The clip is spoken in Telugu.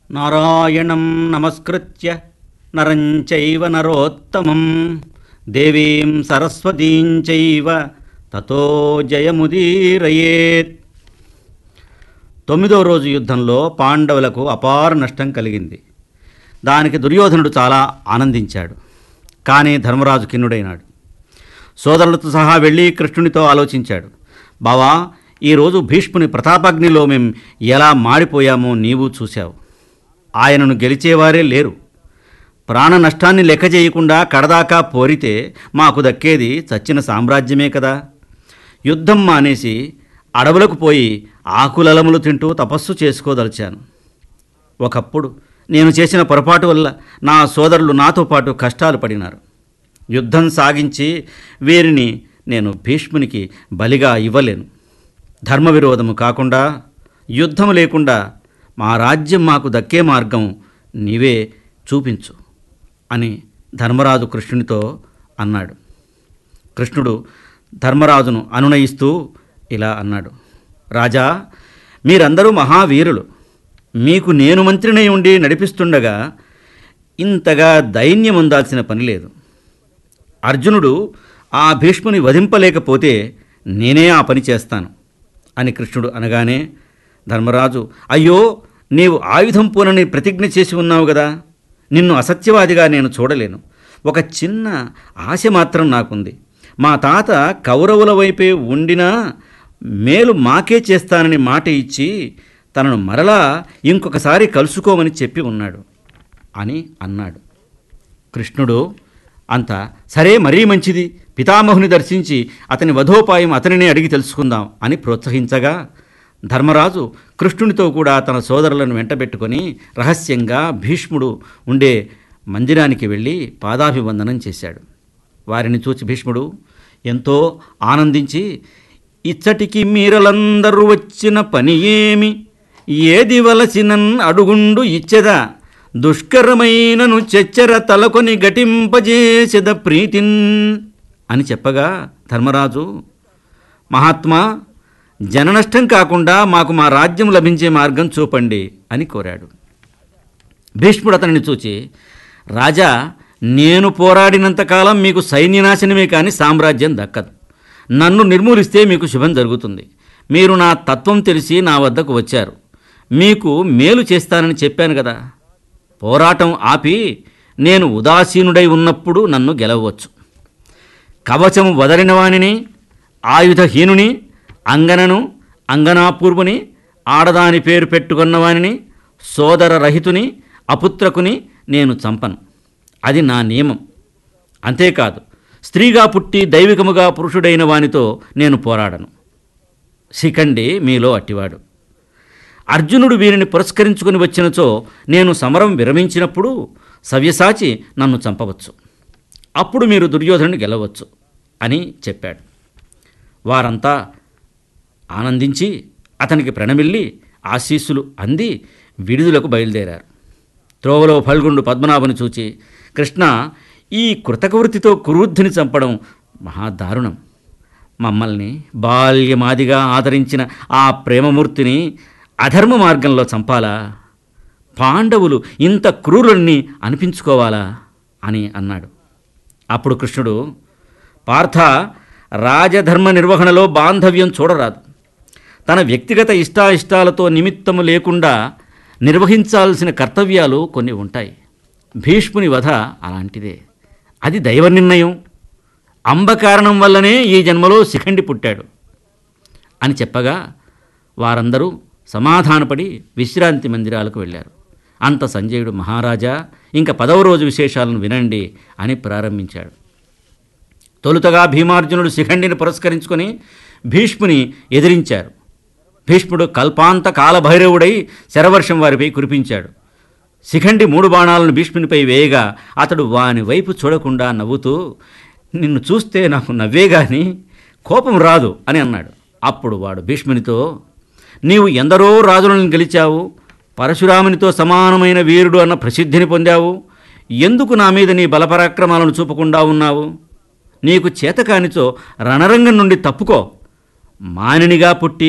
నారాయణం నమస్కృత్య నరం చైవ నరోత్తమం దేవీం సరస్వతీం చైవ తతో జయముదీరయేత్ తొమ్మిదో రోజు యుద్ధంలో పాండవులకు అపార నష్టం కలిగింది దానికి దుర్యోధనుడు చాలా ఆనందించాడు కానీ ధర్మరాజు కిన్నుడైనాడు సోదరులతో సహా వెళ్ళి కృష్ణునితో ఆలోచించాడు బావా ఈరోజు భీష్ముని ప్రతాపాగ్నిలో మేం ఎలా మాడిపోయామో నీవు చూశావు ఆయనను గెలిచేవారే లేరు ప్రాణ నష్టాన్ని లెక్క చేయకుండా కడదాకా పోరితే మాకు దక్కేది చచ్చిన సామ్రాజ్యమే కదా యుద్ధం మానేసి అడవులకు పోయి ఆకులలములు తింటూ తపస్సు చేసుకోదలిచాను ఒకప్పుడు నేను చేసిన పొరపాటు వల్ల నా సోదరులు నాతో పాటు కష్టాలు పడినారు యుద్ధం సాగించి వీరిని నేను భీష్మునికి బలిగా ఇవ్వలేను ధర్మ విరోధము కాకుండా యుద్ధం లేకుండా మా రాజ్యం మాకు దక్కే మార్గం నీవే చూపించు అని ధర్మరాజు కృష్ణునితో అన్నాడు కృష్ణుడు ధర్మరాజును అనునయిస్తూ ఇలా అన్నాడు రాజా మీరందరూ మహావీరులు మీకు నేను మంత్రినై ఉండి నడిపిస్తుండగా ఇంతగా దైన్యం ఉందాల్సిన పని లేదు అర్జునుడు ఆ భీష్ముని వధింపలేకపోతే నేనే ఆ పని చేస్తాను అని కృష్ణుడు అనగానే ధర్మరాజు అయ్యో నీవు ఆయుధం పూనని ప్రతిజ్ఞ చేసి ఉన్నావు కదా నిన్ను అసత్యవాదిగా నేను చూడలేను ఒక చిన్న ఆశ మాత్రం నాకుంది మా తాత కౌరవుల వైపే ఉండినా మేలు మాకే చేస్తానని మాట ఇచ్చి తనను మరలా ఇంకొకసారి కలుసుకోమని చెప్పి ఉన్నాడు అని అన్నాడు కృష్ణుడు అంత సరే మరీ మంచిది పితామహుని దర్శించి అతని వధోపాయం అతనినే అడిగి తెలుసుకుందాం అని ప్రోత్సహించగా ధర్మరాజు కృష్ణునితో కూడా తన సోదరులను వెంటబెట్టుకొని రహస్యంగా భీష్ముడు ఉండే మందిరానికి వెళ్ళి పాదాభివందనం చేశాడు వారిని చూచి భీష్ముడు ఎంతో ఆనందించి ఇచ్చటికి మీరలందరూ వచ్చిన పని ఏమి ఏది వలసినన్ అడుగుండు ఇచ్చెదా దుష్కరమైనను చెచ్చర తలకొని గటింపజేసెద ప్రీతిన్ అని చెప్పగా ధర్మరాజు మహాత్మా జననష్టం కాకుండా మాకు మా రాజ్యం లభించే మార్గం చూపండి అని కోరాడు భీష్ముడు అతనిని చూచి రాజా నేను పోరాడినంతకాలం మీకు సైన్యనాశనమే కానీ సామ్రాజ్యం దక్కదు నన్ను నిర్మూలిస్తే మీకు శుభం జరుగుతుంది మీరు నా తత్వం తెలిసి నా వద్దకు వచ్చారు మీకు మేలు చేస్తానని చెప్పాను కదా పోరాటం ఆపి నేను ఉదాసీనుడై ఉన్నప్పుడు నన్ను గెలవవచ్చు కవచము వదలిన వానిని ఆయుధహీనుని అంగనను అంగనాపూర్వుని ఆడదాని పేరు పెట్టుకున్నవానిని సోదర రహితుని అపుత్రకుని నేను చంపను అది నా నియమం అంతేకాదు స్త్రీగా పుట్టి దైవికముగా పురుషుడైన వానితో నేను పోరాడను శిఖండి మీలో అట్టివాడు అర్జునుడు వీరిని పురస్కరించుకుని వచ్చినచో నేను సమరం విరమించినప్పుడు సవ్యసాచి నన్ను చంపవచ్చు అప్పుడు మీరు దుర్యోధనుని గెలవచ్చు అని చెప్పాడు వారంతా ఆనందించి అతనికి ప్రణమిల్లి ఆశీస్సులు అంది విడుదలకు బయలుదేరారు త్రోవలో ఫల్గుండు పద్మనాభను చూచి కృష్ణ ఈ కృతకవృత్తితో కురుద్ధుని చంపడం మహాదారుణం మమ్మల్ని బాల్యమాదిగా ఆదరించిన ఆ ప్రేమమూర్తిని అధర్మ మార్గంలో చంపాలా పాండవులు ఇంత క్రూరుల్ని అనిపించుకోవాలా అని అన్నాడు అప్పుడు కృష్ణుడు పార్థ రాజధర్మ నిర్వహణలో బాంధవ్యం చూడరాదు తన వ్యక్తిగత ఇష్టాయిష్టాలతో నిమిత్తము లేకుండా నిర్వహించాల్సిన కర్తవ్యాలు కొన్ని ఉంటాయి భీష్ముని వధ అలాంటిదే అది దైవ నిర్ణయం అంబ కారణం వల్లనే ఈ జన్మలో శిఖండి పుట్టాడు అని చెప్పగా వారందరూ సమాధానపడి విశ్రాంతి మందిరాలకు వెళ్ళారు అంత సంజయుడు మహారాజా ఇంకా పదవ రోజు విశేషాలను వినండి అని ప్రారంభించాడు తొలుతగా భీమార్జునుడు శిఖండిని పురస్కరించుకొని భీష్ముని ఎదిరించారు భీష్ముడు కల్పాంత కాలభైరవుడై శరవర్షం వారిపై కురిపించాడు శిఖండి మూడు బాణాలను భీష్మునిపై వేయగా అతడు వాని వైపు చూడకుండా నవ్వుతూ నిన్ను చూస్తే నాకు నవ్వే గాని కోపం రాదు అని అన్నాడు అప్పుడు వాడు భీష్మునితో నీవు ఎందరో రాజులను గెలిచావు పరశురామునితో సమానమైన వీరుడు అన్న ప్రసిద్ధిని పొందావు ఎందుకు నా మీద నీ బలపరాక్రమాలను చూపకుండా ఉన్నావు నీకు చేతకానిచో రణరంగం నుండి తప్పుకో మానినిగా పుట్టి